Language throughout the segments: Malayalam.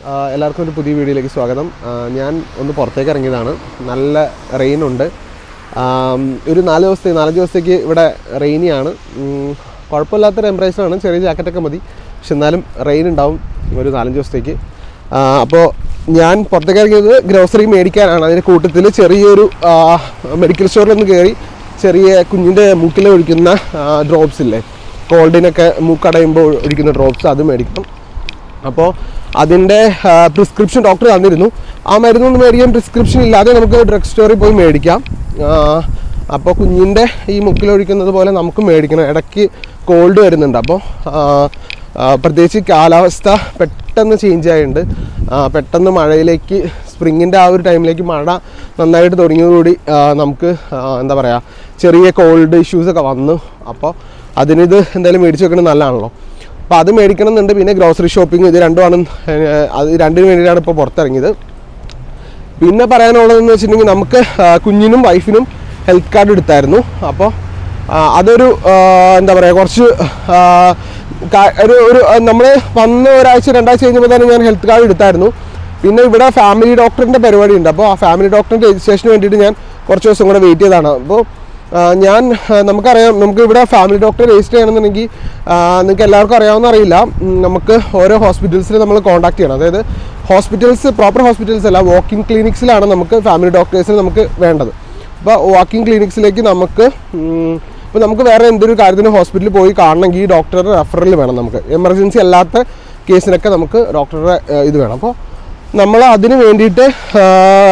ആ, എല്ലാവർക്കും ഒരു പുതിയ വീഡിയോയിലേക്ക് സ്വാഗതം ആ, ഞാൻ ഒന്ന് പുറത്തേക്ക് ഇറങ്ങിയതാണ് നല്ല റെയിൻ ഉണ്ട് ആം, ഒരു നാല് ദിവസത്തേക്ക് നാലഞ്ച് ദിവസത്തേക്ക് ഇവിടെ റെയിനിയാണ് ഉം, കുഴപ്പമില്ലാത്ത ടെമ്പറേച്ചറാണ് ചെറിയ ജാക്കറ്റൊക്കെ മതി പക്ഷെ എന്നാലും റെയിൻ ഉണ്ടാവും ഒരു നാലഞ്ച് ദിവസത്തേക്ക് അപ്പോൾ ഞാൻ പുറത്തേക്ക് ഇറങ്ങിയത് ഗ്രോസറി മേടിക്കാനാണ് അതിൻ്റെ കൂട്ടത്തിൽ ചെറിയൊരു മെഡിക്കൽ സ്റ്റോറിലൊന്ന് കയറി ചെറിയ കുഞ്ഞിൻ്റെ മൂക്കിൽ ഒഴിക്കുന്ന ഡ്രോപ്സ് ഇല്ലേ കോൾഡിനൊക്കെ മൂക്കടയുമ്പോൾ ഒഴിക്കുന്ന ഡ്രോപ്സ് അത് മേടിക്കണം അപ്പോൾ അതിൻ്റെ പ്രിസ്ക്രിപ്ഷൻ ഡോക്ടർ തന്നിരുന്നു ആ മരുന്നൊന്നും മേടിക്കാൻ പ്രിസ്ക്രിപ്ഷൻ ഇല്ലാതെ നമുക്ക് ഡ്രഗ് സ്റ്റോറിൽ പോയി മേടിക്കാം അപ്പോൾ കുഞ്ഞിൻ്റെ ഈ മുക്കിലൊഴിക്കുന്നത് പോലെ നമുക്ക് മേടിക്കണം ഇടയ്ക്ക് കോൾഡ് വരുന്നുണ്ട് അപ്പോൾ പ്രത്യേകിച്ച് കാലാവസ്ഥ പെട്ടെന്ന് ചേഞ്ച് ആയിട്ടുണ്ട് ആ, പെട്ടെന്ന് മഴയിലേക്ക് സ്പ്രിങ്ങിൻ്റെ ആ ഒരു ടൈമിലേക്ക് മഴ നന്നായിട്ട് തുടങ്ങിയതോടുകൂടി ആ, നമുക്ക് ആ, എന്താ പറയുക ചെറിയ കോൾഡ് ഇഷ്യൂസൊക്കെ വന്നു അപ്പോൾ അതിനിത് എന്തായാലും മേടിച്ച് വെക്കുന്നത് നല്ലതാണല്ലോ അപ്പോൾ അത് മേടിക്കണം എന്നുണ്ട് പിന്നെ ഗ്രോസറി ഷോപ്പിംഗ് ഇത് രണ്ടുമാണ് ഏഹ്, അത് രണ്ടിന് വേണ്ടിയിട്ടാണ് ഇപ്പോൾ പുറത്തിറങ്ങിയത് പിന്നെ പറയാനുള്ളതെന്ന് വെച്ചിട്ടുണ്ടെങ്കിൽ നമുക്ക് ആ, കുഞ്ഞിനും വൈഫിനും ഹെൽത്ത് കാർഡ് എടുത്തായിരുന്നു അപ്പോൾ ആ, അതൊരു ആ, എന്താ പറയുക കുറച്ച് ആ, കാ- ഒരു ഒരു നമ്മൾ വന്ന് ഒരാഴ്ച രണ്ടാഴ്ച കഴിഞ്ഞപ്പോൾ തന്നെ ഞാൻ ഹെൽത്ത് കാർഡ് എടുത്തായിരുന്നു പിന്നെ ഇവിടെ ഫാമിലി ഡോക്ടറിൻ്റെ പരിപാടി ഉണ്ട് അപ്പോൾ ആ ഫാമിലി ഡോക്ടറിൻ്റെ രജിസ്ട്രേഷന് വേണ്ടിയിട്ട് ഞാൻ കുറച്ച് ദിവസം കൂടെ വെയിറ്റ് ചെയ്തതാണ് അപ്പോൾ ആ, ഞാൻ ആ, നമുക്കറിയാം നമുക്ക് ഇവിടെ ഫാമിലി ഡോക്ടറെ രജിസ്റ്റർ ചെയ്യണമെന്നുണ്ടെങ്കിൽ ആ, നിങ്ങൾക്ക് എല്ലാവർക്കും അറിയാവുന്ന അറിയില്ല ഉം, നമുക്ക് ഓരോ ഹോസ്പിറ്റൽസിൽ നമ്മൾ കോൺടാക്ട് ചെയ്യണം അതായത് ഹോസ്പിറ്റൽസ് പ്രോപ്പർ ഹോസ്പിറ്റൽസ് അല്ല വാക്കിംഗ് ക്ലിനിക്സിലാണ് നമുക്ക് ഫാമിലി ഡോക്ടേഴ്സിന് നമുക്ക് വേണ്ടത് അപ്പോൾ വാക്കിംഗ് ക്ലിനിക്സിലേക്ക് നമുക്ക് ഇപ്പോൾ നമുക്ക് വേറെ എന്തൊരു കാര്യത്തിന് ഹോസ്പിറ്റലിൽ പോയി കാണണമെങ്കിൽ ഈ ഡോക്ടറുടെ റെഫറൽ വേണം നമുക്ക് എമർജൻസി അല്ലാത്ത കേസിനൊക്കെ നമുക്ക് ഡോക്ടറുടെ ആ, ഇത് വേണം അപ്പോൾ നമ്മൾ അതിന് വേണ്ടിയിട്ട് ആ,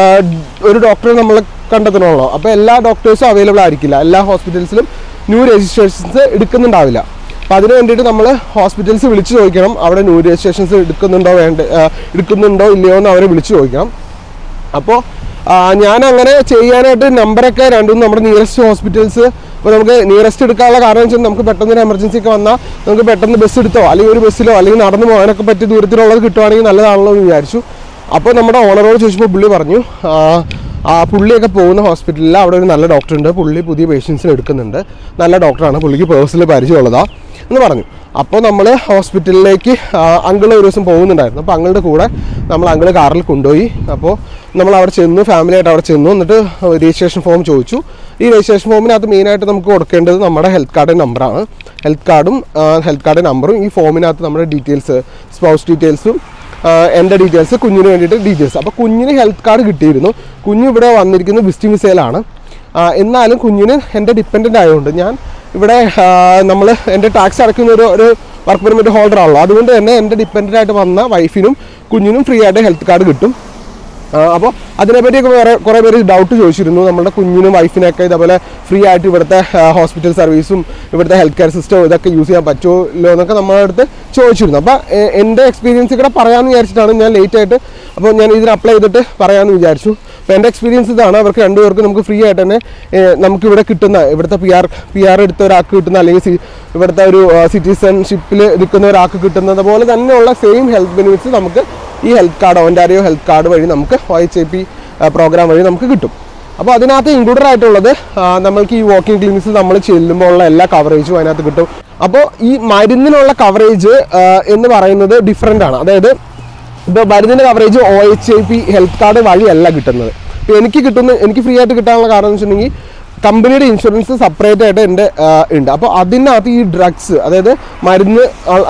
ഒരു ഡോക്ടറെ നമ്മൾ കണ്ടെത്തണമല്ലോ അപ്പോൾ എല്ലാ ഡോക്ടേഴ്സും അവൈലബിൾ ആയിരിക്കില്ല എല്ലാ ഹോസ്പിറ്റൽസിലും ന്യൂ രജിസ്ട്രേഷൻസ് എടുക്കുന്നുണ്ടാവില്ല അപ്പോൾ അതിന് വേണ്ടിയിട്ട് നമ്മൾ ഹോസ്പിറ്റൽസ് വിളിച്ച് ചോദിക്കണം അവിടെ ന്യൂ രജിസ്ട്രേഷൻസ് എടുക്കുന്നുണ്ടോ വേണ്ട ആ, എടുക്കുന്നുണ്ടോ ഇല്ലയോ എന്ന് അവരെ വിളിച്ച് ചോദിക്കണം അപ്പോൾ ഞാൻ അങ്ങനെ ചെയ്യാനായിട്ട് നമ്പറൊക്കെ രണ്ടും നമ്മുടെ നിയറസ്റ്റ് ഹോസ്പിറ്റൽസ് ഇപ്പോൾ നമുക്ക് നിയറസ്റ്റ് എടുക്കാനുള്ള കാരണം വെച്ചാൽ നമുക്ക് പെട്ടെന്ന് ഒരു എമർജൻസി ഒക്കെ വന്നാൽ നമുക്ക് പെട്ടെന്ന് ബസ് എടുത്തോ അല്ലെങ്കിൽ ഒരു ബസ്സിലോ അല്ലെങ്കിൽ നടന്നു പോകാനൊക്കെ പറ്റിയ ദൂരത്തിലുള്ളത് കിട്ടുവാണെങ്കിൽ നല്ലതാണല്ലോ എന്ന് വിചാരിച്ചു അപ്പോൾ നമ്മുടെ ഓണറോട് ചോദിച്ചപ്പോൾ പുള്ളി പറഞ്ഞു ആ, ആ പുള്ളിയൊക്കെ പോകുന്ന ഹോസ്പിറ്റലിൽ അവിടെ ഒരു നല്ല ഡോക്ടർ ഉണ്ട് പുള്ളി പുതിയ പേഷ്യൻസിന് എടുക്കുന്നുണ്ട് നല്ല ഡോക്ടറാണ് പുള്ളിക്ക് പേഴ്സണൽ പരിചയമുള്ളതാ എന്ന് പറഞ്ഞു അപ്പോൾ നമ്മൾ ഹോസ്പിറ്റലിലേക്ക് അങ്കിൾ ഒരു ദിവസം പോകുന്നുണ്ടായിരുന്നു അപ്പോൾ അങ്ങളുടെ കൂടെ നമ്മൾ അങ്കിൾ കാറിൽ കൊണ്ടുപോയി അപ്പോൾ നമ്മൾ അവിടെ ചെന്നു ഫാമിലിയായിട്ട് അവിടെ ചെന്നു എന്നിട്ട് രജിസ്ട്രേഷൻ ഫോം ചോദിച്ചു ഈ രജിസ്ട്രേഷൻ ഫോമിനകത്ത് മെയിനായിട്ട് നമുക്ക് കൊടുക്കേണ്ടത് നമ്മുടെ ഹെൽത്ത് കാർഡിൻ്റെ നമ്പറാണ് ഹെൽത്ത് കാർഡും ഹെൽത്ത് കാർഡിൻ്റെ നമ്പറും ഈ ഫോമിനകത്ത് നമ്മുടെ ഡീറ്റെയിൽസ് സ്പൗസ് ഡീറ്റെയിൽസും ആഹ് എൻ്റെ ഡീറ്റെയിൽസ് കുഞ്ഞിന് വേണ്ടിയിട്ട് ഡീറ്റെയിൽസ് അപ്പോൾ കുഞ്ഞിന് ഹെൽത്ത് കാർഡ് കിട്ടിയിരുന്നു കുഞ്ഞ് ഇവിടെ വന്നിരിക്കുന്നത് വിസിറ്റിംഗ് വിസയിലാണ് ആഹ് എന്നാലും കുഞ്ഞിന് എൻ്റെ ഡിപ്പെൻഡൻ്റ് ആയതുകൊണ്ട് ഞാൻ ഇവിടെ നമ്മൾ എൻ്റെ ടാക്സ് അടയ്ക്കുന്ന ഒരു ഒരു വർക്ക് പെർമിറ്റ് ഹോൾഡർ ആണല്ലോ അതുകൊണ്ട് തന്നെ എൻ്റെ ഡിപ്പെൻഡൻ്റ് ആയിട്ട് വന്ന വൈഫിനും കുഞ്ഞിനും ഫ്രീ ആയിട്ട് ഹെൽത്ത് കാർഡ് കിട്ടും അപ്പോൾ അതിനെപ്പറ്റിയൊക്കെ വേറെ കുറേ പേര് ഡൗട്ട് ചോദിച്ചിരുന്നു നമ്മുടെ കുഞ്ഞിനും വൈഫിനൊക്കെ ഇതേപോലെ ഫ്രീ ആയിട്ട് ഇവിടുത്തെ ഹോസ്പിറ്റൽ സർവീസും ഇവിടുത്തെ ഹെൽത്ത് കെയർ സിസ്റ്റം ഇതൊക്കെ യൂസ് ചെയ്യാൻ പറ്റുമല്ലോ എന്നൊക്കെ നമ്മുടെ അടുത്ത് ചോദിച്ചിരുന്നു അപ്പോൾ എൻ്റെ എക്സ്പീരിയൻസ് കൂടെ പറയാമെന്ന് വിചാരിച്ചിട്ടാണ് ഞാൻ ലേറ്റ് ആയിട്ട് അപ്പോൾ ഞാൻ ഇതിന് അപ്ലൈ ചെയ്തിട്ട് പറയാമെന്ന് വിചാരിച്ചു അപ്പോൾ എൻ്റെ എക്സ്പീരിയൻസ് ഇതാണ് അവർക്ക് രണ്ടുപേർക്ക് നമുക്ക് ഫ്രീ ആയിട്ട് തന്നെ ഏഹ്, നമുക്ക് ഇവിടെ കിട്ടുന്ന ഇവിടുത്തെ പി ആർ പി ആർ എടുത്ത ഒരാൾക്ക് കിട്ടുന്ന അല്ലെങ്കിൽ സി- ഇവിടുത്തെ ഒരു സിറ്റിസൺഷിപ്പിൽ നിൽക്കുന്ന ഒരാൾക്ക് കിട്ടുന്നത് പോലെ തന്നെയുള്ള സെയിം ഹെൽത്ത് ബെനിഫിറ്റ്സ് നമുക്ക് ഈ health card Ontario health card വഴി നമുക്ക് O H I P program വഴി നമുക്ക് കിട്ടും അപ്പോൾ അതിനകത്ത് ഇൻക്ലൂഡഡ് ആയിട്ടുള്ളത് ആ, നമ്മൾക്ക് ഈ വാക്കിംഗ് ക്ലിനിക്സിൽ നമ്മൾ ചെല്ലുമ്പോൾ ഉള്ള എല്ലാ കവറേജും അതിനകത്ത് കിട്ടും അപ്പോൾ ഈ മരുന്നിനുള്ള കവറേജ് എന്ന് പറയുന്നത് ഡിഫറെൻ്റ് ആണ് അതായത് ഇപ്പോൾ മരുന്നിൻ്റെ coverage O H I P health card വഴിയല്ല കിട്ടുന്നത് ഇപ്പോൾ എനിക്ക് കിട്ടുന്ന എനിക്ക് ഫ്രീ ആയിട്ട് കിട്ടാനുള്ള കാരണം എന്ന് വെച്ചിട്ടുണ്ടെങ്കിൽ കമ്പനിയുടെ ഇൻഷുറൻസ് സെപ്പറേറ്റ് ആയിട്ട് എൻ്റെ ആ, ഉണ്ട് അപ്പോൾ അതിനകത്ത് ഈ ഡ്രഗ്സ് അതായത് മരുന്ന്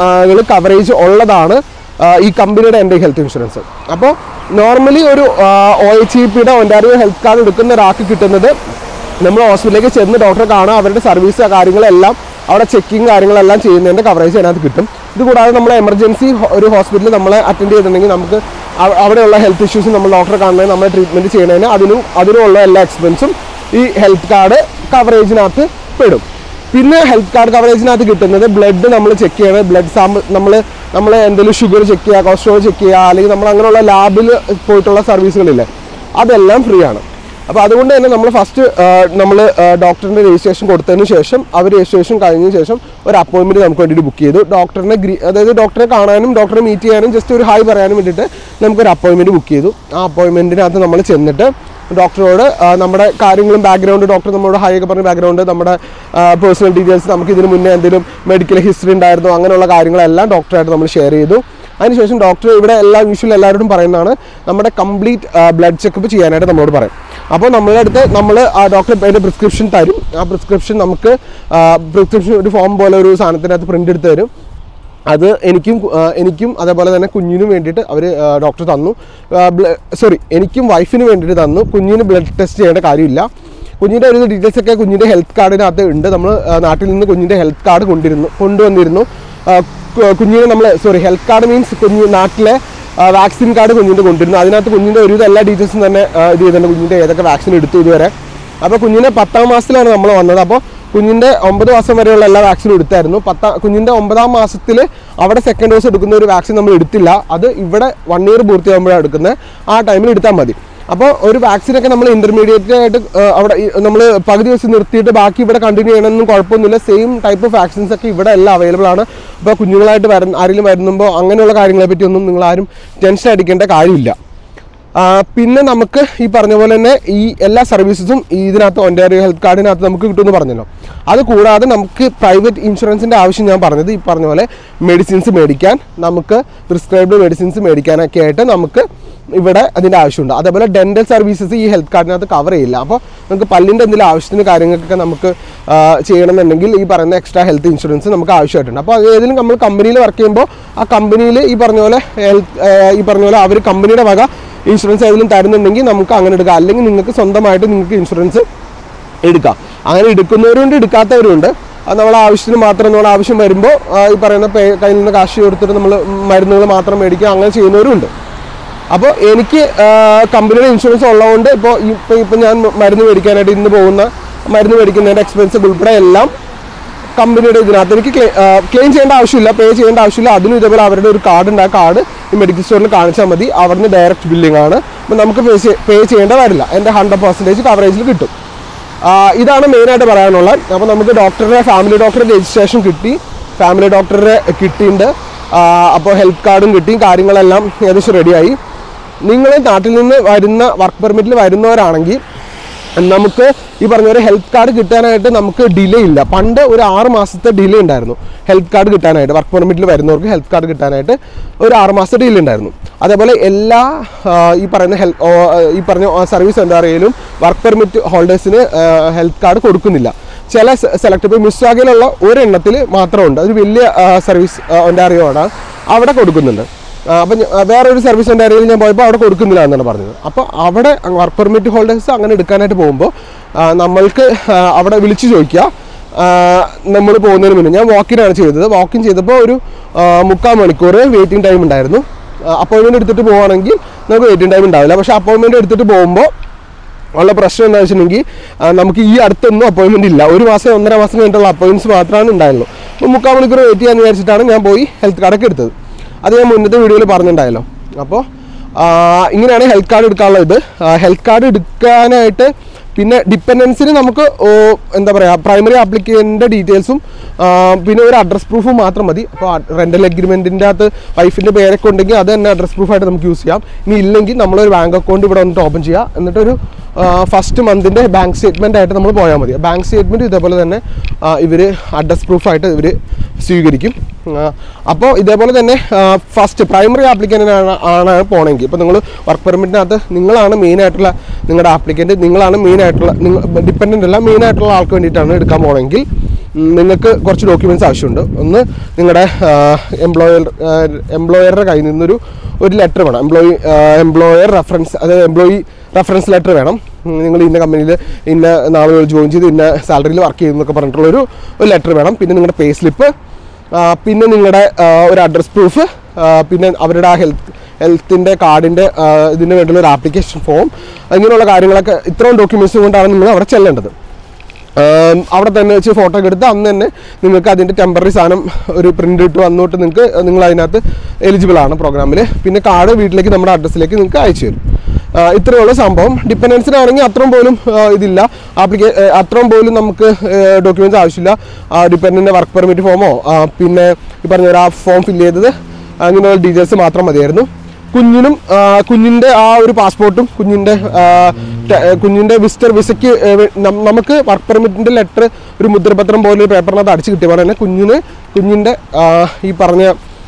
കവറേജ് ഉള്ളതാണ് ആ, ഈ കമ്പനിയുടെ എൻ്റെ ഹെൽത്ത് ഇൻഷുറൻസ് അപ്പോൾ നോർമലി ഒരു ഒ എച്ച് ഇ പിയുടെ ഒൻറ്റാരിയോ ഹെൽത്ത് കാർഡ് എടുക്കുന്ന ഒരാൾക്ക് കിട്ടുന്നത് നമ്മൾ ഹോസ്പിറ്റലിലേക്ക് ചെന്ന് ഡോക്ടറെ കാണുക അവരുടെ സർവീസ് കാര്യങ്ങളെല്ലാം അവിടെ ചെക്കിങ് കാര്യങ്ങളെല്ലാം ചെയ്യുന്നതിൻ്റെ കവറേജ് അതിനകത്ത് കിട്ടും ഇത് കൂടാതെ നമ്മൾ എമർജൻസി ഒരു ഹോസ്പിറ്റലിൽ നമ്മളെ അറ്റൻഡ് ചെയ്തിട്ടുണ്ടെങ്കിൽ നമുക്ക് അവ- അവിടെയുള്ള ഹെൽത്ത് ഇഷ്യൂസ് നമ്മൾ ഡോക്ടറെ കാണുന്നതിന് നമ്മൾ ട്രീറ്റ്മെൻറ്റ് ചെയ്യുന്നതിന് അതിനും അതിനുമുള്ള എല്ലാ എക്സ്പെൻസും ഈ ഹെൽത്ത് കാർഡ് കവറേജിനകത്ത് പെടും പിന്നെ ഹെൽത്ത് കാർഡ് കവറേജിനകത്ത് കിട്ടുന്നത് ബ്ലഡ് നമ്മൾ ചെക്ക് ചെയ്യണം ബ്ലഡ് സാമ്പിൾ നമ്മൾ നമ്മൾ എന്തെങ്കിലും ഷുഗർ ചെക്ക് ചെയ്യുക കൊളസ്ട്രോൾ ചെക്ക് ചെയ്യുക അല്ലെങ്കിൽ നമ്മൾ അങ്ങനെയുള്ള ലാബിൽ പോയിട്ടുള്ള സർവീസുകളില്ലേ അതെല്ലാം ഫ്രീ ആണ് അപ്പോൾ അതുകൊണ്ട് തന്നെ നമ്മൾ ഫസ്റ്റ് നമ്മൾ ഡോക്ടറിൻ്റെ രജിസ്ട്രേഷൻ കൊടുത്തതിന് ശേഷം അവർ രജിസ്ട്രേഷൻ കഴിഞ്ഞ ശേഷം ഒരു അപ്പോയിൻമെൻറ്റ് നമുക്ക് വേണ്ടിയിട്ട് ബുക്ക് ചെയ്തു ഡോക്ടറിനെ ഗ്രീ അതായത് ഡോക്ടറെ കാണാനും ഡോക്ടറെ മീറ്റ് ചെയ്യാനും ജസ്റ്റ് ഒരു ഹായ് പറയാനും വേണ്ടിയിട്ട് നമുക്കൊരു അപ്പോയിൻമെൻറ്റ് ബുക്ക് ചെയ്തു ആ അപ്പോയിൻമെൻറ്റിനകത്ത് നമ്മൾ ചെന്നിട്ട് ഡോക്ടറോട് ആ, നമ്മുടെ കാര്യങ്ങളും ബാക്ക്ഗ്രൗണ്ട് ഡോക്ടർ നമ്മളോട് ഹൈ ഒക്കെ പറഞ്ഞ ബാക്ക്ഗ്രൗണ്ട് നമ്മുടെ പേഴ്സണൽ ഡീറ്റെയിൽസ് നമുക്ക് ഇതിന് മുന്നേ എന്തെങ്കിലും മെഡിക്കൽ ഹിസ്റ്ററി ഉണ്ടായിരുന്നോ അങ്ങനെയുള്ള കാര്യങ്ങളെല്ലാം ഡോക്ടറായിട്ട് നമ്മൾ ഷെയർ ചെയ്തു അതിനുശേഷം ഡോക്ടർ ഇവിടെ എല്ലാ യൂഷ്വൽ എല്ലാവരോടും പറയുന്നതാണ് നമ്മുടെ കംപ്ലീറ്റ് ബ്ലഡ് ചെക്കപ്പ് ചെയ്യാനായിട്ട് നമ്മളോട് പറയും അപ്പോൾ നമ്മളുടെ അടുത്ത് നമ്മൾ ആ ഡോക്ടർ അതിൻ്റെ പ്രിസ്ക്രിപ്ഷൻ തരും ആ പ്രിസ്ക്രിപ്ഷൻ നമുക്ക് പ്രിസ്ക്രിപ്ഷൻ ഒരു ഫോം പോലെ ഒരു സാധനത്തിനകത്ത് പ്രിൻ്റ് എടുത്ത് തരും അത് എനിക്കും ആ, എനിക്കും അതേപോലെ തന്നെ കുഞ്ഞിനും വേണ്ടിയിട്ട് അവർ ഡോക്ടർ തന്നു സോറി എനിക്കും വൈഫിന് വേണ്ടിയിട്ട് തന്നു കുഞ്ഞിന് ബ്ലഡ് ടെസ്റ്റ് ചെയ്യേണ്ട കാര്യമില്ല കുഞ്ഞിൻ്റെ ഒരു ഡീറ്റെയിൽസ് ഒക്കെ കുഞ്ഞിൻ്റെ ഹെൽത്ത് കാർഡിനകത്ത് ഉണ്ട് നമ്മൾ നാട്ടിൽ നിന്ന് കുഞ്ഞിൻ്റെ ഹെൽത്ത് കാർഡ് കൊണ്ടിരുന്നു കൊണ്ടുവന്നിരുന്നു ആ, കു- കുഞ്ഞിന് നമ്മൾ സോറി ഹെൽത്ത് കാർഡ് മീൻസ് കുഞ്ഞ് നാട്ടിലെ വാക്സിൻ കാർഡ് കുഞ്ഞിൻ്റെ കൊണ്ടിരുന്നു അതിനകത്ത് കുഞ്ഞിൻ്റെ ഒരുവിധം എല്ലാ ഡീറ്റെയിൽസും തന്നെ ആ, ഇത് ചെയ്തിട്ടുണ്ട് കുഞ്ഞിൻ്റെ ഏതൊക്കെ വാക്സിൻ എടുത്തു ഇതുവരെ അപ്പോൾ കുഞ്ഞിനെ പത്താം മാസത്തിലാണ് നമ്മൾ വന്നത് അപ്പോൾ കുഞ്ഞിൻ്റെ ഒമ്പത് മാസം വരെയുള്ള എല്ലാ വാക്സിനും എടുത്തായിരുന്നു പത്താം കുഞ്ഞിൻ്റെ ഒമ്പതാം മാസത്തിൽ അവിടെ സെക്കൻഡ് ഡോസ് എടുക്കുന്ന ഒരു വാക്സിൻ നമ്മൾ എടുത്തില്ല അത് ഇവിടെ വൺ ഇയർ പൂർത്തിയാകുമ്പോഴാണ് എടുക്കുന്നത് ആ ടൈമിൽ എടുത്താൽ മതി അപ്പോൾ ഒരു വാക്സിനൊക്കെ നമ്മൾ ഇൻ്റർമീഡിയറ്റ് ആയിട്ട് ആ, അവിടെ നമ്മൾ പകുതി വെച്ച് നിർത്തിയിട്ട് ബാക്കി ഇവിടെ കണ്ടിന്യൂ ചെയ്യണമെന്നും കുഴപ്പമൊന്നുമില്ല സെയിം ടൈപ്പ് ഓഫ് വാക്സിൻസ് ഒക്കെ ഇവിടെ എല്ലാം അവൈലബിൾ ആണ് അപ്പോൾ കുഞ്ഞുങ്ങളായിട്ട് വരുന്ന ആരെങ്കിലും വരുന്നുമ്പോൾ അങ്ങനെയുള്ള കാര്യങ്ങളെ പറ്റിയൊന്നും നിങ്ങൾ ആരും ടെൻഷൻ അടിക്കേണ്ട കാര്യമില്ല ആ, പിന്നെ നമുക്ക് ഈ പറഞ്ഞ പോലെ തന്നെ ഈ എല്ലാ സർവീസസും ഇതിനകത്ത് ഒൻറ്റാരിയോ ഹെൽത്ത് കാർഡിനകത്ത് നമുക്ക് കിട്ടുമെന്ന് പറഞ്ഞല്ലോ അത് കൂടാതെ നമുക്ക് പ്രൈവറ്റ് ഇൻഷുറൻസിൻ്റെ ആവശ്യം ഞാൻ പറഞ്ഞത് ഈ പറഞ്ഞ പോലെ മെഡിസിൻസ് മേടിക്കാൻ നമുക്ക് പ്രിസ്ക്രൈബ്ഡ് മെഡിസിൻസ് മേടിക്കാനൊക്കെ ആയിട്ട് നമുക്ക് ഇവിടെ അതിൻ്റെ ആവശ്യമുണ്ട് അതേപോലെ ഡെൻറ്റൽ സർവീസസ് ഈ ഹെൽത്ത് കാർഡിനകത്ത് കവർ ചെയ്യില്ല അപ്പോൾ നമുക്ക് പല്ലിൻ്റെ എന്തെങ്കിലും ആവശ്യത്തിന് കാര്യങ്ങൾക്കൊക്കെ നമുക്ക് ആ, ചെയ്യണമെന്നുണ്ടെങ്കിൽ ഈ പറയുന്ന എക്സ്ട്രാ ഹെൽത്ത് ഇൻഷുറൻസ് നമുക്ക് ആവശ്യമായിട്ടുണ്ട് അപ്പോൾ അത് ഏതെങ്കിലും നമ്മൾ കമ്പനിയിൽ വർക്ക് ചെയ്യുമ്പോൾ ആ കമ്പനിയിൽ ഈ പറഞ്ഞ പോലെ ഹെൽത്ത് ഈ പറഞ്ഞ പോലെ അവർ കമ്പനിയുടെ വക ഇൻഷുറൻസ് ഏതെങ്കിലും തരുന്നുണ്ടെങ്കിൽ നമുക്ക് അങ്ങനെ എടുക്കാം അല്ലെങ്കിൽ നിങ്ങൾക്ക് സ്വന്തമായിട്ട് നിങ്ങൾക്ക് ഇൻഷുറൻസ് എടുക്കാം അങ്ങനെ എടുക്കുന്നവരുണ്ട് എടുക്കാത്തവരുണ്ട് അത് നമ്മളെ ആവശ്യത്തിന് മാത്രം നമ്മൾ ആവശ്യം വരുമ്പോൾ ആ, ഈ പറയുന്ന പേ കയ്യിൽ നിന്ന് കാശ് കൊടുത്തിട്ട് നമ്മൾ മരുന്നുകൾ മാത്രം മേടിക്കുക അങ്ങനെ ചെയ്യുന്നവരുണ്ട് അപ്പോൾ എനിക്ക് ആ, കമ്പനിയുടെ ഇൻഷുറൻസ് ഉള്ളതുകൊണ്ട് ഇപ്പോൾ ഇപ്പോൾ ഇപ്പോൾ ഞാൻ മരുന്ന് മേടിക്കാനായിട്ട് ഇന്ന് പോകുന്ന മരുന്ന് മേടിക്കുന്നതിൻ്റെ എക്സ്പെൻസ് ഉൾപ്പെടെ എല്ലാം കമ്പനിയുടെ ഇതിനകത്ത് എനിക്ക് ക്ലെയിം ചെയ്യേണ്ട ആവശ്യമില്ല പേ ചെയ്യേണ്ട ആവശ്യമില്ല അതിനും ഇതേപോലെ അവരുടെ ഒരു കാർഡ് ഉണ്ട് ആ കാർഡ് ഈ മെഡിക്കൽ സ്റ്റോറിൽ കാണിച്ചാൽ മതി അവിടുന്ന് ഡയറക്റ്റ് ബില്ലിംഗ് ആണ് അപ്പോൾ നമുക്ക് പേ പേ ചെയ്യേണ്ട വരില്ല എൻ്റെ ഹൺഡ്രഡ് പെർസെൻറ്റേജ് കവറേജിൽ കിട്ടും ആ, ഇതാണ് മെയിനായിട്ട് പറയാനുള്ളത് അപ്പോൾ നമുക്ക് ഡോക്ടറുടെ ഫാമിലി ഡോക്ടറുടെ രജിസ്ട്രേഷൻ കിട്ടി ഫാമിലി ഡോക്ടറുടെ കിട്ടിയിട്ടുണ്ട് അപ്പോൾ ഹെൽത്ത് കാർഡും കിട്ടി കാര്യങ്ങളെല്ലാം ഏകദേശം റെഡിയായി നിങ്ങൾ നാട്ടിൽ നിന്ന് വരുന്ന വർക്ക് പെർമിറ്റിൽ വരുന്നവരാണെങ്കിൽ നമുക്ക് ഈ പറഞ്ഞ ഒരു ഹെൽത്ത് കാർഡ് കിട്ടാനായിട്ട് നമുക്ക് ഡിലേ ഇല്ല പണ്ട് ഒരു ആറ് മാസത്തെ ഡിലേ ഉണ്ടായിരുന്നു ഹെൽത്ത് കാർഡ് കിട്ടാനായിട്ട് വർക്ക് പെർമിറ്റിൽ വരുന്നവർക്ക് ഹെൽത്ത് കാർഡ് കിട്ടാനായിട്ട് ഒരു ആറ് മാസത്തെ ഡിലേ ഉണ്ടായിരുന്നു അതേപോലെ എല്ലാ ആ, ഈ പറയുന്ന ഹെൽ ഓ, ഈ പറഞ്ഞ സർവീസ് സെൻ്ററിലും വർക്ക് പെർമിറ്റ് ഹോൾഡേഴ്സിന് ഹെൽത്ത് കാർഡ് കൊടുക്കുന്നില്ല ചില സെലക്ട് ഇപ്പോൾ മിസ്വാഗയിലുള്ള ഒരെണ്ണത്തിൽ മാത്രമുണ്ട് അതൊരു വലിയ സർവീസ് ഒൻറ്റാറിയോ ആണ് അവിടെ കൊടുക്കുന്നുണ്ട് ആ, അപ്പം ഞ- ആ, വേറൊരു സർവീസ് സെൻ്ററിൽ ഞാൻ പോയപ്പോൾ അവിടെ കൊടുക്കുന്നില്ല എന്നാണ് പറഞ്ഞത് അപ്പോൾ അവിടെ വർക്ക് പെർമിറ്റ് ഹോൾഡേഴ്സ് അങ്ങനെ എടുക്കാനായിട്ട് പോകുമ്പോൾ ആ, നമ്മൾക്ക് ആ, അവിടെ വിളിച്ച് ചോദിക്കുക നമ്മൾ പോകുന്നതിന് മുന്നേ ഞാൻ വാക്കിനാണ് ചെയ്തത് വാക്കിൻ ചെയ്തപ്പോൾ ഒരു ആ, മുക്കാൽ മണിക്കൂർ വെയിറ്റിംഗ് ടൈം ഉണ്ടായിരുന്നു അപ്പോയിൻമെൻറ്റ് എടുത്തിട്ട് പോവുകയാണെങ്കിൽ നമുക്ക് വെയിറ്റിംഗ് ടൈം ഉണ്ടാവില്ല പക്ഷേ അപ്പോയിൻമെൻറ്റ് എടുത്തിട്ട് പോകുമ്പോൾ ഉള്ള പ്രശ്നം എന്താ വെച്ചിട്ടുണ്ടെങ്കിൽ ആ, നമുക്ക് ഈ അടുത്തൊന്നും അപ്പോയിൻമെൻ്റ് ഇല്ല ഒരു മാസം ഒന്നര മാസം കഴിഞ്ഞിട്ടുള്ള അപ്പോയിൻറ്റ്സ് മാത്രമാണ് ഉണ്ടായുള്ളൂ അപ്പോൾ മുക്കാൽ മണിക്കൂർ വെയിറ്റ് ചെയ്യാന്ന് വിചാരിച്ചിട്ടാണ് ഞാൻ പോയി ഹെൽത്ത് കാർഡൊക്കെ എടുത്തത് അത് ഞാൻ മുന്നത്തെ വീഡിയോയിൽ പറഞ്ഞിട്ടുണ്ടായല്ലോ അപ്പോൾ ആ, ഇങ്ങനെയാണ് ഹെൽത്ത് കാർഡ് എടുക്കാനുള്ള ഇത് ഹെൽത്ത് കാർഡ് എടുക്കാനായിട്ട് പിന്നെ ഡിപ്പെൻഡൻസിന് നമുക്ക് ഓ, എന്താ പറയുക പ്രൈമറി ആപ്ലിക്കൻ്റെ ഡീറ്റെയിൽസും പിന്നെ ഒരു അഡ്രസ് പ്രൂഫും മാത്രം മതി അപ്പോൾ റെൻ്റൽ എഗ്രിമെൻറ്റിൻ്റെ അകത്ത് വൈഫിൻ്റെ പേരൊക്കെ ഉണ്ടെങ്കിൽ അത് തന്നെ അഡ്രസ് പ്രൂഫായിട്ട് നമുക്ക് യൂസ് ചെയ്യാം ഇനി ഇല്ലെങ്കിൽ നമ്മളൊരു ബാങ്ക് അക്കൗണ്ട് ഇവിടെ വന്നിട്ട് ഓപ്പൺ ചെയ്യുക എന്നിട്ടൊരു ഫസ്റ്റ് മന്തിൻ്റെ ബാങ്ക് സ്റ്റേറ്റ്മെൻ്റ് ആയിട്ട് നമ്മൾ പോയാൽ മതി ബാങ്ക് സ്റ്റേറ്റ്മെൻറ്റ് ഇതേപോലെ തന്നെ ഇവർ അഡ്രസ് പ്രൂഫായിട്ട് ഇവർ സ്വീകരിക്കും അപ്പോൾ ഇതേപോലെ തന്നെ ഫസ്റ്റ് പ്രൈമറി ആപ്ലിക്കൻ്റിനാണ് ആണ് പോകണമെങ്കിൽ ഇപ്പോൾ നിങ്ങൾ വർക്ക് പെർമിറ്റിനകത്ത് നിങ്ങളാണ് മെയിൻ ആയിട്ടുള്ള നിങ്ങളുടെ ആപ്ലിക്കൻ്റ് നിങ്ങളാണ് മെയിൻ ആയിട്ടുള്ള നിങ്ങൾ ഡിപ്പെൻഡൻ്റ് അല്ല മെയിൻ ആയിട്ടുള്ള ആൾക്ക് വേണ്ടിയിട്ടാണ് എടുക്കാൻ പോകണമെങ്കിൽ ഉം, നിങ്ങൾക്ക് കുറച്ച് ഡോക്യുമെൻറ്റ്സ് ആവശ്യമുണ്ട് ഒന്ന് നിങ്ങളുടെ എംപ്ലോയർ എംപ്ലോയറുടെ കയ്യിൽ നിന്നൊരു ഒരു ലെറ്റർ വേണം എംപ്ലോയി എംപ്ലോയർ റെഫറൻസ് അതായത് എംപ്ലോയി റെഫറൻസ് ലെറ്റർ വേണം ഉം, നിങ്ങൾ ഇന്ന കമ്പനിയിൽ ഇന്ന നാളുകൾ ജോയിൻ ചെയ്ത് ഇന്ന സാലറിയിൽ വർക്ക് ചെയ്യുന്നൊക്കെ പറഞ്ഞിട്ടുള്ളൊരു ഒരു ലെറ്റർ വേണം പിന്നെ നിങ്ങളുടെ പേ സ്ലിപ്പ് പിന്നെ നിങ്ങളുടെ ആ, ഒരു അഡ്രസ് പ്രൂഫ് പിന്നെ അവരുടെ ആ ഹെൽത്ത് ഹെൽത്തിൻ്റെ കാർഡിൻ്റെ ഇതിന് വേണ്ടിയുള്ള ഒരു ആപ്ലിക്കേഷൻ ഫോം അങ്ങനെയുള്ള കാര്യങ്ങളൊക്കെ ഇത്രയും ഡോക്യുമെൻറ്റ്സ് കൊണ്ടാണ് നിങ്ങൾ അവിടെ ചെല്ലേണ്ടത് ആം, അവിടെ തന്നെ വെച്ച് ഫോട്ടോ ഒക്കെ എടുത്ത് അന്ന് തന്നെ നിങ്ങൾക്ക് അതിൻ്റെ ടെമ്പററി സാധനം ഒരു പ്രിൻ്റ് ഇട്ട് വന്നോട്ട് നിങ്ങൾക്ക് നിങ്ങൾ അതിനകത്ത് എലിജിബിൾ ആണ് പ്രോഗ്രാമിൽ പിന്നെ കാർഡ് വീട്ടിലേക്ക് നമ്മുടെ അഡ്രസ്സിലേക്ക് നിങ്ങൾക്ക് അയച്ചു തരും ആ, ഇത്രയേ ഉള്ളൂ സംഭവം ഡിപ്പെൻഡൻസിനാണെങ്കിൽ അത്രയും പോലും ആ, ഇതില്ല ആപ്ലിക്കേ ഏ, അത്രയും പോലും നമുക്ക് ഡോക്യുമെൻറ്റ്സ് ആവശ്യമില്ല ഡിപ്പെൻഡൻ്റ് വർക്ക് പെർമിറ്റ് ഫോമോ പിന്നെ ഈ പറഞ്ഞ ഒരു ആ ഫോം ഫില്ല് ചെയ്തത് അങ്ങനെയുള്ള ഡീറ്റെയിൽസ് മാത്രം മതിയായിരുന്നു കുഞ്ഞിനും ആ, കുഞ്ഞിൻ്റെ ആ ഒരു പാസ്പോർട്ടും കുഞ്ഞിൻ്റെ ആ, ടെ- കുഞ്ഞിൻ്റെ വിസിറ്റർ വിസയ്ക്ക് ഏ, വേ- നം- നമുക്ക് വർക്ക് പെർമിറ്റിൻ്റെ ലെറ്റർ ഒരു മുദ്രപത്രം പോലെ ഒരു പേപ്പറിനകത്ത് അടിച്ച് കിട്ടിയ പോലെ തന്നെ കുഞ്ഞിന് കുഞ്ഞിൻ്റെ ആ, ഈ പറഞ്ഞ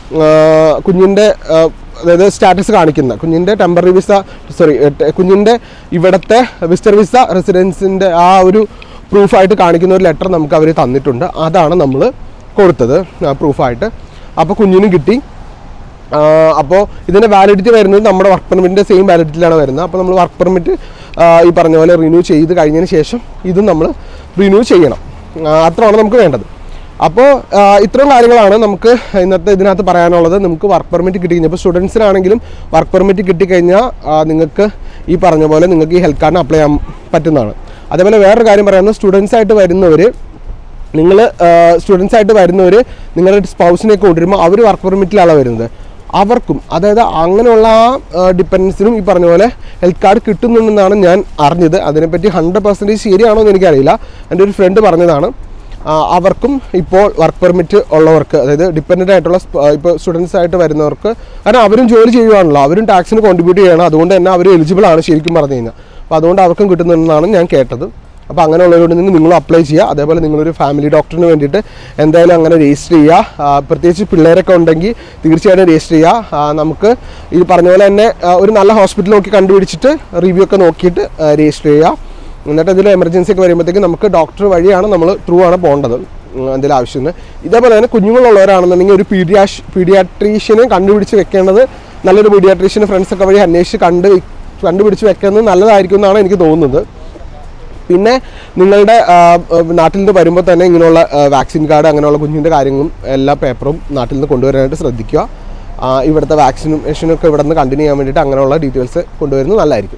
കുഞ്ഞിൻ്റെ ആ, അതായത് സ്റ്റാറ്റസ് കാണിക്കുന്ന കുഞ്ഞിൻ്റെ ടെമ്പററി വിസ സോറി കുഞ്ഞിൻ്റെ ഇവിടുത്തെ വിസിറ്റർ വിസ റെസിഡൻസിൻ്റെ ആ ഒരു പ്രൂഫായിട്ട് കാണിക്കുന്ന ഒരു ലെറ്റർ നമുക്ക് അവർ തന്നിട്ടുണ്ട് അതാണ് നമ്മൾ കൊടുത്തത് പ്രൂഫായിട്ട് അപ്പോൾ കുഞ്ഞിനും കിട്ടി അപ്പോൾ ഇതിൻ്റെ വാലിഡിറ്റി വരുന്നത് നമ്മുടെ വർക്ക് പെർമിറ്റിൻ്റെ സെയിം വാലിഡിറ്റിയിലാണ് വരുന്നത് അപ്പോൾ നമ്മൾ വർക്ക് പെർമിറ്റ് ഈ പറഞ്ഞ പോലെ റിന്യൂ ചെയ്ത് കഴിഞ്ഞതിന് ശേഷം ഇതും നമ്മൾ റിന്യൂ ചെയ്യണം ആ, അത്രയാണ് നമുക്ക് വേണ്ടത് അപ്പോൾ ഇത്രയും കാര്യങ്ങളാണ് നമുക്ക് ഇന്നത്തെ ഇതിനകത്ത് പറയാനുള്ളത് നമുക്ക് വർക്ക് പെർമിറ്റ് കിട്ടി കഴിഞ്ഞാൽ ഇപ്പോൾ സ്റ്റുഡൻസിനാണെങ്കിലും വർക്ക് പെർമിറ്റ് കിട്ടിക്കഴിഞ്ഞാൽ ആ, നിങ്ങൾക്ക് ഈ പറഞ്ഞ പോലെ നിങ്ങൾക്ക് ഈ ഹെൽത്ത് കാർഡിന് അപ്ലൈ ചെയ്യാൻ പറ്റുന്നതാണ് അതേപോലെ വേറൊരു കാര്യം പറയാനുള്ളത് സ്റ്റുഡൻസ് ആയിട്ട് വരുന്നവർ നിങ്ങൾ സ്റ്റുഡൻസ് ആയിട്ട് വരുന്നവർ നിങ്ങളുടെ സ്പൗസിനെ കൊണ്ടുവരുമ്പോൾ അവർ വർക്ക് പെർമിറ്റിലാണ് വരുന്നത് അവർക്കും അതായത് അങ്ങനെയുള്ള ആ ഡിപ്പെൻഡൻസിനും ഈ പറഞ്ഞ പോലെ ഹെൽത്ത് കാർഡ് കിട്ടുന്നുണ്ടെന്നാണ് ഞാൻ അറിഞ്ഞത് അതിനെപ്പറ്റി ഹൺഡ്രഡ് പെർസെൻറ്റേജ് ശരിയാണോ എന്ന് എനിക്കറിയില്ല എൻ്റെ ഒരു ഫ്രണ്ട് പറഞ്ഞതാണ് ആ, അവർക്കും ഇപ്പോൾ വർക്ക് പെർമിറ്റ് ഉള്ളവർക്ക് അതായത് ഡിപ്പെൻഡൻ്റ് ആയിട്ടുള്ള സ്പ- ഇപ്പോൾ സ്റ്റുഡൻസ് ആയിട്ട് വരുന്നവർക്ക് കാരണം അവരും ജോലി ചെയ്യുവാണല്ലോ അവരും ടാക്സിന് കോൺട്രിബ്യൂട്ട് ചെയ്യണം അതുകൊണ്ട് തന്നെ അവർ എലിജിബിൾ ആണ് ശരിക്കും പറഞ്ഞു കഴിഞ്ഞാൽ അപ്പോൾ അതുകൊണ്ട് അവർക്കും കിട്ടുന്നുണ്ടെന്നാണ് ഞാൻ കേട്ടത് അപ്പോൾ അങ്ങനെയുള്ളവരോട് നിന്ന് നിങ്ങൾ അപ്ലൈ ചെയ്യുക അതേപോലെ നിങ്ങളൊരു ഫാമിലി ഡോക്ടറിന് വേണ്ടിയിട്ട് എന്തായാലും അങ്ങനെ രജിസ്റ്റർ ചെയ്യുക ആ, പ്രത്യേകിച്ച് പിള്ളേരൊക്കെ ഉണ്ടെങ്കിൽ തീർച്ചയായിട്ടും രജിസ്റ്റർ ചെയ്യുക ആ, നമുക്ക് ഈ പറഞ്ഞ പോലെ തന്നെ ആ, ഒരു നല്ല ഹോസ്പിറ്റൽ നോക്കി കണ്ടുപിടിച്ചിട്ട് റിവ്യൂ ഒക്കെ നോക്കിയിട്ട് രജിസ്റ്റർ ചെയ്യുക എന്നിട്ട് ഇതിൽ എമർജൻസി ഒക്കെ വരുമ്പോഴത്തേക്ക് നമുക്ക് ഡോക്ടർ വഴിയാണ് നമ്മൾ ത്രൂ ആണ് പോകേണ്ടത് ഉം, എന്തെങ്കിലും ആവശ്യത്തിന് ഇതേപോലെ തന്നെ കുഞ്ഞുങ്ങളുള്ളവരാണെന്നുണ്ടെങ്കിൽ ഒരു പീഡിയാഷ് പീഡിയാട്രീഷ്യനെ കണ്ടുപിടിച്ച് വെക്കേണ്ടത് നല്ലൊരു പീഡിയാട്രീഷ്യന് ഫ്രണ്ട്സൊക്കെ വഴി അന്വേഷിച്ച് കണ്ട് വെ- കണ്ടുപിടിച്ച് വെക്കുന്നത് നല്ലതായിരിക്കും എന്നാണ് എനിക്ക് തോന്നുന്നത് പിന്നെ നിങ്ങളുടെ ആ, ആ, നാട്ടിൽ നിന്ന് വരുമ്പോൾ തന്നെ ഇങ്ങനെയുള്ള വാക്സിൻ കാർഡ് അങ്ങനെയുള്ള കുഞ്ഞിൻ്റെ കാര്യങ്ങളും എല്ലാ പേപ്പറും നാട്ടിൽ നിന്ന് കൊണ്ടുവരാനായിട്ട് ശ്രദ്ധിക്കുക ആ, ഇവിടുത്തെ വാക്സിനേഷനൊക്കെ ഇവിടെ നിന്ന് കണ്ടിന്യൂ ചെയ്യാൻ വേണ്ടിയിട്ട് അങ്ങനെയുള്ള ഡീറ്റെയിൽസ് കൊണ്ടുവരുന്നത് നല്ലതായിരിക്കും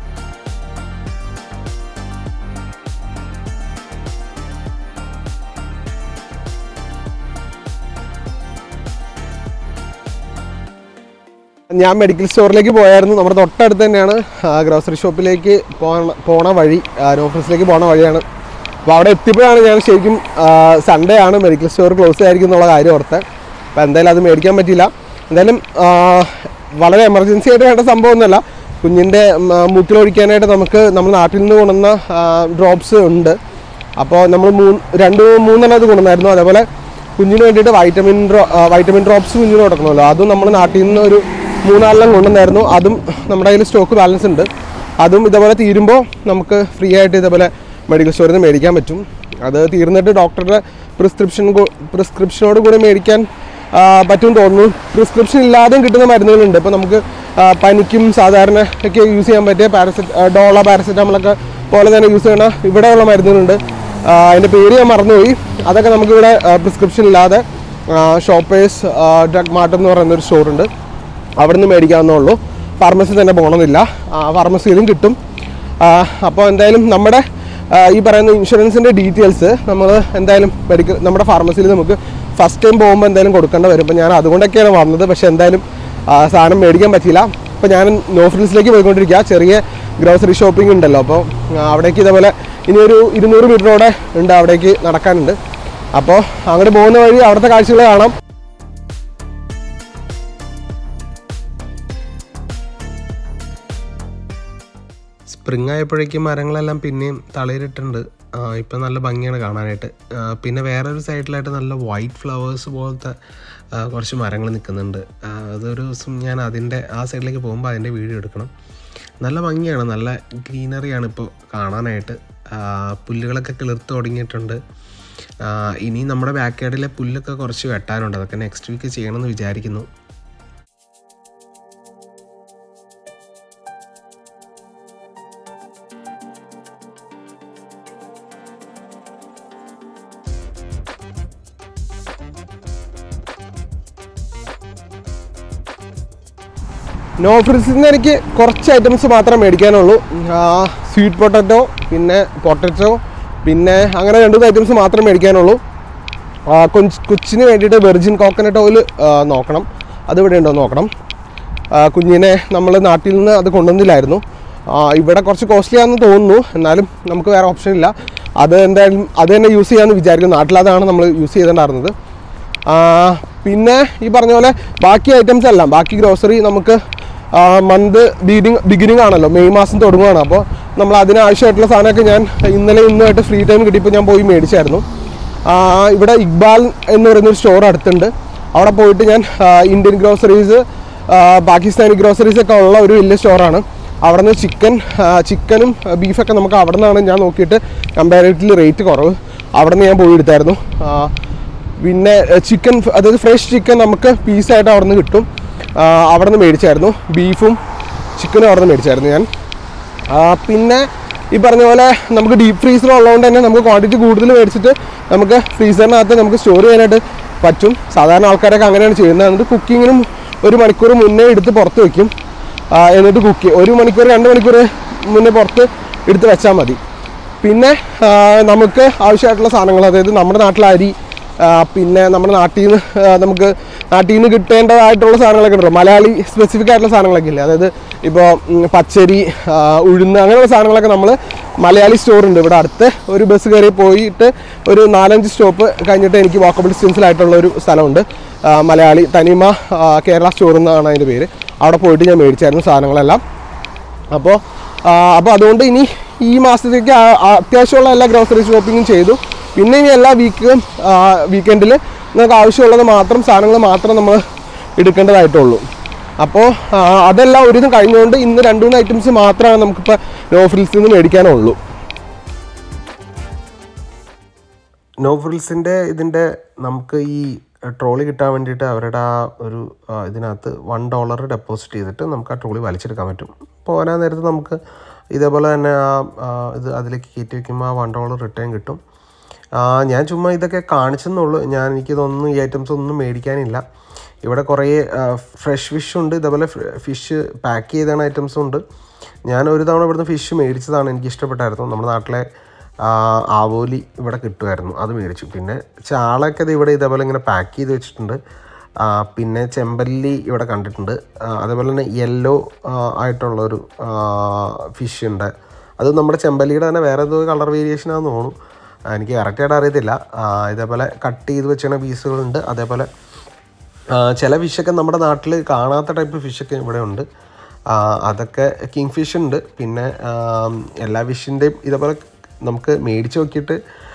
ഞാൻ മെഡിക്കൽ സ്റ്റോറിലേക്ക് പോയായിരുന്നു നമ്മുടെ തൊട്ടടുത്ത് തന്നെയാണ് ഗ്രോസറി ഷോപ്പിലേക്ക് പോണ പോണ വഴി ഓഫീസിലേക്ക് പോണ വഴിയാണ് അപ്പോൾ അവിടെ എത്തിയപ്പോഴാണ് ഞാൻ ശരിക്കും സൺഡേ ആണ് മെഡിക്കൽ സ്റ്റോർ ക്ലോസ് ആയിരിക്കും എന്നുള്ള കാര്യം ഓർത്ത് അപ്പോൾ എന്തായാലും അത് മേടിക്കാൻ പറ്റിയില്ല എന്തായാലും ആ, വളരെ എമർജൻസി ആയിട്ട് വേണ്ട സംഭവമൊന്നുമല്ല കുഞ്ഞിൻ്റെ മൂക്കിലൊഴിക്കാനായിട്ട് നമുക്ക് നമ്മൾ നാട്ടിൽ നിന്ന് കൊണ്ടുവന്ന ഡ്രോപ്സ് ഉണ്ട് അപ്പോൾ നമ്മൾ മൂന്ന് രണ്ട് മൂന്നെണ്ണം അത് കൊണ്ടുവന്നായിരുന്നു അതേപോലെ കുഞ്ഞിന് വേണ്ടിയിട്ട് വൈറ്റമിൻ ഡ്രോ വൈറ്റമിൻ ഡ്രോപ്സ് കുഞ്ഞിന് കൊടുക്കണമല്ലോ അതും നമ്മൾ നാട്ടിൽ നിന്ന് ഒരു മൂന്നാലെണ്ണം കൊണ്ടുവന്നായിരുന്നു അതും നമ്മുടെ കയ്യിൽ സ്റ്റോക്ക് ബാലൻസ് ഉണ്ട് അതും ഇതേപോലെ തീരുമ്പോൾ നമുക്ക് ഫ്രീ ആയിട്ട് ഇതേപോലെ മെഡിക്കൽ സ്റ്റോറിൽ നിന്ന് മേടിക്കാൻ പറ്റും അത് തീർന്നിട്ട് ഡോക്ടറുടെ പ്രിസ്ക്രിപ്ഷൻ പ്രിസ്ക്രിപ്ഷനോട് കൂടി മേടിക്കാൻ ആ, പറ്റും തോന്നുന്നു പ്രിസ്ക്രിപ്ഷൻ ഇല്ലാതെയും കിട്ടുന്ന മരുന്നുകളുണ്ട് ഇപ്പോൾ നമുക്ക് ആ, പനിക്കും സാധാരണ ഒക്കെ യൂസ് ചെയ്യാൻ പറ്റിയ പാരസെറ്റ് ഡോള പാരസെറ്റാമോളൊക്കെ പോലെ തന്നെ യൂസ് ചെയ്യണ ഇവിടെയുള്ള മരുന്നുകളുണ്ട് ആ, അതിൻ്റെ പേര് ഞാൻ മറന്നുപോയി അതൊക്കെ നമുക്കിവിടെ പ്രിസ്ക്രിപ്ഷൻ ഇല്ലാതെ ഷോപ്പേഴ്സ് ഡ്രഗ് മാർട്ട് എന്ന് പറയുന്ന ഒരു സ്റ്റോറുണ്ട് അവിടെ നിന്ന് മേടിക്കാവുന്നേ ഉള്ളൂ ഫാർമസി തന്നെ പോകണമെന്നില്ല ഫാർമസിയിലും കിട്ടും അപ്പോൾ എന്തായാലും നമ്മുടെ ആ, ഈ പറയുന്ന ഇൻഷുറൻസിൻ്റെ ഡീറ്റെയിൽസ് നമ്മൾ എന്തായാലും മെഡിക്കൽ നമ്മുടെ ഫാർമസിയിൽ നമുക്ക് ഫസ്റ്റ് ടൈം പോകുമ്പോൾ എന്തായാലും കൊടുക്കേണ്ട വരും അപ്പോൾ ഞാൻ അതുകൊണ്ടൊക്കെയാണ് വന്നത് പക്ഷേ എന്തായാലും ആ, സാധനം മേടിക്കാൻ പറ്റിയില്ല അപ്പോൾ ഞാൻ നോഫ്രിൽസിലേക്ക് പോയിക്കൊണ്ടിരിക്കുക ചെറിയ ഗ്രോസറി ഷോപ്പിംഗ് ഉണ്ടല്ലോ അപ്പോൾ ആ, അവിടേക്ക് ഇതേപോലെ ഇനി ഒരു ഇരുന്നൂറ് മീറ്ററോടെ ഉണ്ട് അവിടേക്ക് നടക്കാനുണ്ട് അപ്പോൾ അങ്ങോട്ട് പോകുന്ന വഴി അവിടുത്തെ കാഴ്ചകൾ കാണാം സ്പ്രിങ് ആയപ്പോഴേക്കും മരങ്ങളെല്ലാം പിന്നെയും തളിരിട്ടുണ്ട് ഇപ്പം നല്ല ഭംഗിയാണ് കാണാനായിട്ട് ആ, പിന്നെ വേറെ ഒരു സൈഡിലായിട്ട് നല്ല വൈറ്റ് ഫ്ലവേഴ്സ് പോലത്തെ ആ, കുറച്ച് മരങ്ങൾ നിൽക്കുന്നുണ്ട് ആ, അതൊരു ദിവസം ഞാൻ അതിൻ്റെ ആ സൈഡിലേക്ക് പോകുമ്പോൾ അതിൻ്റെ വീഡിയോ എടുക്കണം നല്ല ഭംഗിയാണ് നല്ല ഗ്രീനറിയാണ് ഇപ്പോൾ കാണാനായിട്ട് ആ, പുല്ലുകളൊക്കെ കിളിർത്ത് തുടങ്ങിയിട്ടുണ്ട് ആ, ഇനി നമ്മുടെ ബാക്ക് യാർഡിലെ പുല്ലൊക്കെ കുറച്ച് വെട്ടാനുണ്ട് അതൊക്കെ നെക്സ്റ്റ് വീക്ക് ചെയ്യണമെന്ന് വിചാരിക്കുന്നു നോ ഫ്രിഡ്ജിൽ നിന്ന് എനിക്ക് കുറച്ച് ഐറ്റംസ് മാത്രമേ മേടിക്കാനുള്ളൂ സ്വീറ്റ് പൊട്ടറ്റോ പിന്നെ പൊട്ടറ്റോ പിന്നെ അങ്ങനെ രണ്ട് ഐറ്റംസ് മാത്രമേ മേടിക്കാനുള്ളൂ ആ, കൊഞ്ച് കൊച്ചിന് വേണ്ടിയിട്ട് വെർജിൻ കോക്കനട്ട് ഓയിൽ നോക്കണം അത് ഇവിടെ ഉണ്ടോ എന്ന് നോക്കണം ആ, കുഞ്ഞിനെ നമ്മൾ നാട്ടിൽ നിന്ന് അത് കൊണ്ടുവന്നില്ലായിരുന്നു ആ, ഇവിടെ കുറച്ച് കോസ്റ്റ്ലി ആണെന്ന് തോന്നുന്നു എന്നാലും നമുക്ക് വേറെ ഓപ്ഷൻ ഇല്ല അത് എന്തായാലും അത് തന്നെ യൂസ് ചെയ്യാമെന്ന് വിചാരിക്കും നാട്ടിലതാണ് നമ്മൾ യൂസ് ചെയ്തിട്ടുണ്ടായിരുന്നത് ആ, പിന്നെ ഈ പറഞ്ഞ പോലെ ബാക്കി ഐറ്റംസ് എല്ലാം ബാക്കി ഗ്രോസറി നമുക്ക് മന്ത് ബീഡിങ് ബിഗിനിങ് ആണല്ലോ മെയ് മാസം തുടങ്ങുകയാണ് അപ്പോൾ നമ്മൾ അതിനാവശ്യമായിട്ടുള്ള സാധനമൊക്കെ ഞാൻ ഇന്നലെ ഇന്നുമായിട്ട് ഫ്രീ ടൈം കിട്ടിയപ്പോൾ ഞാൻ പോയി മേടിച്ചായിരുന്നു ആ, ഇവിടെ ഇക്ബാൽ എന്ന് പറയുന്നൊരു സ്റ്റോർ അടുത്തുണ്ട് അവിടെ പോയിട്ട് ഞാൻ ആ, ഇന്ത്യൻ ഗ്രോസറീസ് പാകിസ്ഥാനി ഗ്രോസറീസ് ഒക്കെ ഉള്ള ഒരു വലിയ സ്റ്റോറാണ് അവിടെ നിന്ന് ചിക്കൻ ചിക്കനും ബീഫൊക്കെ നമുക്ക് അവിടെ നിന്നാണ് ഞാൻ നോക്കിയിട്ട് കമ്പാരിറ്റീവ്ലി റേറ്റ് കുറവ് അവിടെ നിന്ന് ഞാൻ പോയി എടുത്തായിരുന്നു ആ, പിന്നെ ചിക്കൻ അതായത് ഫ്രഷ് ചിക്കൻ നമുക്ക് പീസായിട്ട് അവിടെ നിന്ന് കിട്ടും ആ, അവിടെ നിന്ന് മേടിച്ചായിരുന്നു ബീഫും ചിക്കനും അവിടെ നിന്ന് മേടിച്ചായിരുന്നു ഞാൻ ആ, പിന്നെ ഈ പറഞ്ഞ പോലെ നമുക്ക് ഡീപ്പ് ഫ്രീസർ ഉള്ളതുകൊണ്ട് തന്നെ നമുക്ക് ക്വാണ്ടിറ്റി കൂടുതൽ മേടിച്ചിട്ട് നമുക്ക് ഫ്രീസറിനകത്ത് നമുക്ക് സ്റ്റോർ ചെയ്യാനായിട്ട് പറ്റും സാധാരണ ആൾക്കാരൊക്കെ അങ്ങനെയാണ് ചെയ്യുന്നത് എന്നിട്ട് കുക്കിങ്ങിനും ഒരു മണിക്കൂർ മുന്നേ എടുത്ത് പുറത്ത് വെക്കും ആ, എന്നിട്ട് കുക്ക് ഒരു മണിക്കൂർ രണ്ട് മണിക്കൂർ മുന്നേ പുറത്ത് എടുത്ത് വെച്ചാൽ മതി പിന്നെ ആ, നമുക്ക് ആവശ്യമായിട്ടുള്ള സാധനങ്ങൾ അതായത് നമ്മുടെ നാട്ടിലെ അരി ആ, പിന്നെ നമ്മുടെ നാട്ടിൽ നിന്ന് ആ, നമുക്ക് നാട്ടിൽ നിന്ന് കിട്ടേണ്ടതായിട്ടുള്ള സാധനങ്ങളൊക്കെ ഉണ്ടല്ലോ മലയാളി സ്പെസിഫിക് ആയിട്ടുള്ള സാധനങ്ങളൊക്കെ ഇല്ലേ അതായത് ഇപ്പോൾ പച്ചരി ആ, ഉഴുന്ന് അങ്ങനെയുള്ള സാധനങ്ങളൊക്കെ നമ്മൾ മലയാളി സ്റ്റോർ ഉണ്ട് ഇവിടെ അടുത്ത് ഒരു ബസ് കയറി പോയിട്ട് ഒരു നാലഞ്ച് സ്റ്റോപ്പ് കഴിഞ്ഞിട്ട് എനിക്ക് വാക്കബിൾ ഡിസ്റ്റൻസിലായിട്ടുള്ള ഒരു സ്ഥലമുണ്ട് ആ, മലയാളി തനിമ ആ, കേരള സ്റ്റോർ എന്നാണ് അതിൻ്റെ പേര് അവിടെ പോയിട്ട് ഞാൻ മേടിച്ചായിരുന്നു സാധനങ്ങളെല്ലാം അപ്പോൾ അപ്പോൾ അതുകൊണ്ട് ഇനി ഈ മാസത്തേക്ക് ആ- ആ അത്യാവശ്യമുള്ള എല്ലാ ഗ്രോസറി ഷോപ്പിങ്ങും ചെയ്തു പിന്നെ ഇനി എല്ലാ വീക്കും വീക്കെൻഡിൽ നിങ്ങൾക്ക് ആവശ്യമുള്ളത് മാത്രം സാധനങ്ങൾ മാത്രം നമ്മൾ എടുക്കേണ്ടതായിട്ടുള്ളൂ അപ്പോൾ അതെല്ലാം ഒരു ഇതും കഴിഞ്ഞുകൊണ്ട് ഇന്ന് രണ്ട് മൂന്ന് ഐറ്റംസ് മാത്രമാണ് നമുക്കിപ്പോൾ നോഫിൽസിൽ നിന്ന് മേടിക്കാനുള്ളൂ നോഫിൽസിൻ്റെ ഇതിൻ്റെ നമുക്ക് ഈ ട്രോളി കിട്ടാൻ വേണ്ടിയിട്ട് അവരുടെ ആ ഒരു ആ, ഇതിനകത്ത് വൺ ഡോളർ ഡെപ്പോസിറ്റ് ചെയ്തിട്ട് നമുക്ക് ആ ട്രോളി വലിച്ചെടുക്കാൻ പറ്റും പോരാൻ നേരത്ത് നമുക്ക് ഇതേപോലെ തന്നെ ആ ആ, ഇത് അതിലേക്ക് കയറ്റി വയ്ക്കുമ്പോൾ ആ വൺ ഡോളർ റിട്ടേൺ കിട്ടും ആ, ഞാൻ ചുമ്മാ ഇതൊക്കെ കാണിച്ചെന്നുള്ളൂ ഞാൻ എനിക്കിതൊന്നും ഈ ഐറ്റംസ് ഒന്നും മേടിക്കാനില്ല ഇവിടെ കുറേ ഫ്രഷ് ഫിഷ് ഉണ്ട് ഇതേപോലെ ഫിഷ് പാക്ക് ചെയ്താണ് ഐറ്റംസും ഉണ്ട് ഞാൻ ഒരു തവണ ഇവിടുന്ന് ഫിഷ് മേടിച്ചതാണ് എനിക്ക് ഇഷ്ടപ്പെട്ടായിരുന്നു നമ്മുടെ നാട്ടിലെ ആ, ആവോലി ഇവിടെ കിട്ടുമായിരുന്നു അത് മേടിച്ചു പിന്നെ ചാളയൊക്കെ ഇത് ഇവിടെ ഇതേപോലെ ഇങ്ങനെ പാക്ക് ചെയ്ത് വെച്ചിട്ടുണ്ട് ആ, പിന്നെ ചെമ്പല്ലി ഇവിടെ കണ്ടിട്ടുണ്ട് ആ, അതേപോലെ തന്നെ യെല്ലോ ആയിട്ടുള്ളൊരു ഫിഷ് ഉണ്ട് അത് നമ്മുടെ ചെമ്പല്ലിയുടെ തന്നെ വേറെ ഏതോ കളർ വേരിയേഷൻ ആണെന്ന് തോന്നുന്നു ആ, എനിക്ക് കറക്റ്റായിട്ട് അറിയത്തില്ല ആ, ഇതേപോലെ കട്ട് ചെയ്ത് വെച്ചിരുന്ന പീസുകളുണ്ട് അതേപോലെ ആ, ചില ഫിഷൊക്കെ നമ്മുടെ നാട്ടിൽ കാണാത്ത ടൈപ്പ് ഫിഷൊക്കെ ഇവിടെ ഉണ്ട് ആ, അതൊക്കെ കിങ് ഫിഷ് ഉണ്ട് പിന്നെ ആ, എല്ലാ ഫിഷിൻ്റെയും ഇതേപോലെ നമുക്ക് മേടിച്ച് നോക്കിയിട്ട്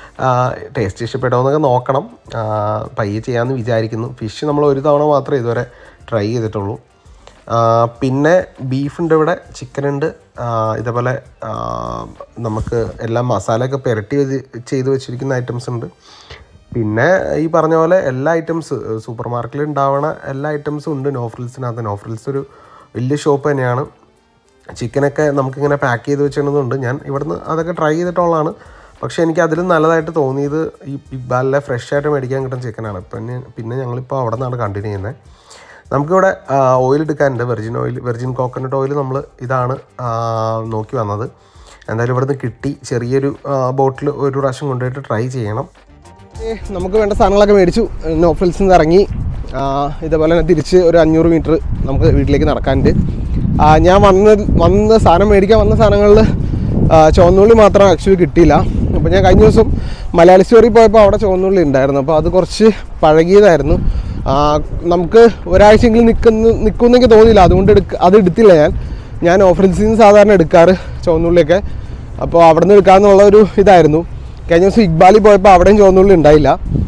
ടേസ്റ്റ് ഇഷ്ടപ്പെടുമെന്നൊക്കെ നോക്കണം ആ, പയ്യെ ചെയ്യാമെന്ന് വിചാരിക്കുന്നു ഫിഷ് നമ്മൾ ഒരു തവണ മാത്രമേ ഇതുവരെ ട്രൈ ചെയ്തിട്ടുള്ളൂ ആ, പിന്നെ ബീഫുണ്ട് ഇവിടെ ചിക്കൻ ഉണ്ട് ആ, ഇതേപോലെ ആ, നമുക്ക് എല്ലാം മസാലയൊക്കെ പുരട്ടി വെച്ച് ചെയ്ത് വെച്ചിരിക്കുന്ന ഐറ്റംസ് ഉണ്ട് പിന്നെ ഈ പറഞ്ഞ പോലെ എല്ലാ ഐറ്റംസ് സൂപ്പർ മാർക്കറ്റിൽ ഉണ്ടാവണ എല്ലാ ഐറ്റംസും ഉണ്ട് നോഫ്രിൽസിനകത്ത് നോഫ്രിൽസ് ഒരു വലിയ ഷോപ്പ് തന്നെയാണ് ചിക്കനൊക്കെ നമുക്കിങ്ങനെ പാക്ക് ചെയ്ത് വെച്ചിടുന്നുണ്ട് ഞാൻ ഇവിടുന്ന് അതൊക്കെ ട്രൈ ചെയ്തിട്ടുള്ളതാണ് പക്ഷേ എനിക്ക് അതിലും നല്ലതായിട്ട് തോന്നിയത് ഈ ഇബ്ബാലിലെ ഫ്രഷ് ആയിട്ട് മേടിക്കാൻ കിട്ടുന്ന ചിക്കനാണ് പിന്നെ പിന്നെ ഞങ്ങളിപ്പോൾ അവിടെ നിന്നാണ് കണ്ടിന്യൂ ചെയ്യുന്നത് നമുക്കിവിടെ ഓയിൽ എടുക്കാനുണ്ട് virgin oil virgin coconut oil നമ്മൾ ഇതാണ് ആ, നോക്കി വന്നത് എന്തായാലും ഇവിടുന്ന് കിട്ടി ചെറിയൊരു ബോട്ടിൽ ഒരു പ്രാവശ്യം കൊണ്ടുപോയിട്ട് ട്രൈ ചെയ്യണം ഏ, നമുക്ക് വേണ്ട സാധനങ്ങളൊക്കെ മേടിച്ചു നോഫൽസിൽ നിന്ന് ഇറങ്ങി ആ, ഇതേപോലെ തന്നെ തിരിച്ച് ഒരു അഞ്ഞൂറ് മീറ്റർ നമുക്ക് വീട്ടിലേക്ക് നടക്കാനുണ്ട് ആ, ഞാൻ വന്ന വന്ന സാധനം മേടിക്കാൻ വന്ന സാധനങ്ങളിൽ ചുവന്നുള്ളി മാത്രം ആക്ച്വലി കിട്ടിയില്ല അപ്പോൾ ഞാൻ കഴിഞ്ഞ ദിവസം മലയാളി സ്റ്റോറി പോയപ്പോൾ അവിടെ ചുവന്നുള്ളി ഉണ്ടായിരുന്നു അപ്പോൾ അത് കുറച്ച് പഴകിയതായിരുന്നു ആ, നമുക്ക് ഒരാഴ്ചയെങ്കിലും നിൽക്കുന്ന നിൽക്കുമെന്നെനിക്ക് തോന്നിയില്ല അതുകൊണ്ട് എടുക്ക അത് എടുത്തില്ല ഞാൻ ഞാൻ ഓഫറിൽസിൽ നിന്ന് സാധാരണ എടുക്കാറ് ചുവന്നുള്ളിയൊക്കെ അപ്പോൾ അവിടെ നിന്ന് എടുക്കാമെന്നുള്ള ഒരു ഇതായിരുന്നു കഴിഞ്ഞ ദിവസം ഇക്ബാലി പോയപ്പോൾ അവിടെയും ചുവന്നുള്ളി ഉണ്ടായില്ല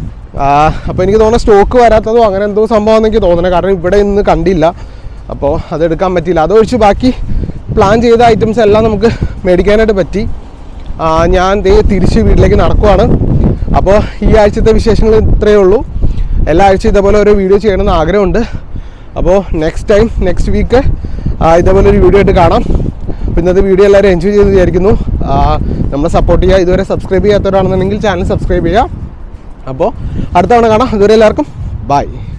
അപ്പോൾ എനിക്ക് തോന്നുന്ന സ്റ്റോക്ക് വരാത്തതോ അങ്ങനെ എന്തോ സംഭവം എനിക്ക് തോന്നണേ കാരണം ഇവിടെ ഇന്ന് കണ്ടില്ല അപ്പോൾ അത് എടുക്കാൻ പറ്റിയില്ല അതൊഴിച്ച് ബാക്കി പ്ലാൻ ചെയ്ത ഐറ്റംസ് എല്ലാം നമുക്ക് മേടിക്കാനായിട്ട് പറ്റി ആ, ഞാൻ ദേ തിരിച്ച് വീട്ടിലേക്ക് നടക്കുവാണ് അപ്പോൾ ഈ ആഴ്ചത്തെ വിശേഷങ്ങൾ ഇത്രയേ ഉള്ളൂ എല്ലാ ആഴ്ചയും ഇതേപോലെ ഒരു വീഡിയോ ചെയ്യണമെന്ന് ആഗ്രഹമുണ്ട് അപ്പോൾ നെക്സ്റ്റ് ടൈം നെക്സ്റ്റ് വീക്ക് ഇതേപോലെ ഒരു വീഡിയോ ആയിട്ട് കാണാം അപ്പോൾ ഇന്നത്തെ വീഡിയോ എല്ലാവരും എൻജോയ് ചെയ്ത് വിചാരിക്കുന്നു നമ്മളെ സപ്പോർട്ട് ചെയ്യുക ഇതുവരെ സബ്സ്ക്രൈബ് ചെയ്യാത്തവരാണെന്നുണ്ടെങ്കിൽ ചാനൽ സബ്സ്ക്രൈബ് ചെയ്യുക അപ്പോൾ അടുത്ത തവണ കാണാം ഇതുവരെ എല്ലാവർക്കും ബൈ